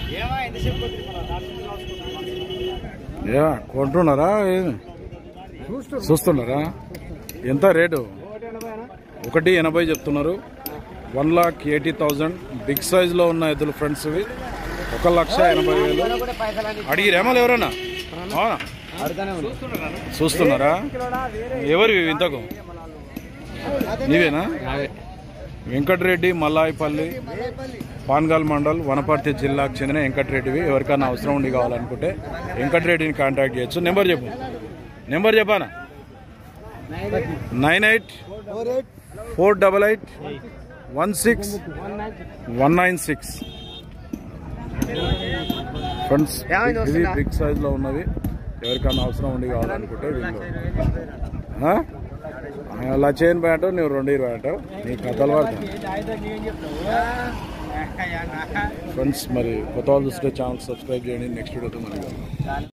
ఏ కొంటున్నారా ఏమి? చూస్తున్నారా ఎంత రేటు ఒకటి ఎనభై చెప్తున్నారు one lakh eighty thousand big size లో ఉన్న ఎద్దులు ఫ్రెండ్స్ ఇవి ఒక లక్ష ఎనభై వేలు అడిగిరేమో ఎవరన్నా అవునా చూస్తున్నారా ఎవరు ఇవి ఇంతకు నీవేనా వెంకటరెడ్డి మల్లాయిపల్లి పాన్గాల్ మండల్ వనపర్తి జిల్లాకు చెందిన వెంకటరెడ్డివి ఎవరికైనా అవసరం ఉండి కావాలనుకుంటే వెంకటరెడ్డిని కాంటాక్ట్ చేయొచ్చు నెంబర్ చెప్పు నెంబర్ చెప్పానా nine eight four double eight one six one nine six friends ఇది బిగ్ సైజ్ లో ఉన్నవి ఎవరికైనా అవసరం ఉండి కావాలనుకుంటే వీళ్ళు ఆ? అలా చేయని బ్యాట నువ్వు రెండు ఇరవై అంటావు నీ కథలు పడతావు ఫ్రెండ్స్ మరి కొత్త వాళ్ళు చూస్తే ఛానల్ సబ్స్క్రైబ్ చేయండి నెక్స్ట్ వీడియోతో మరి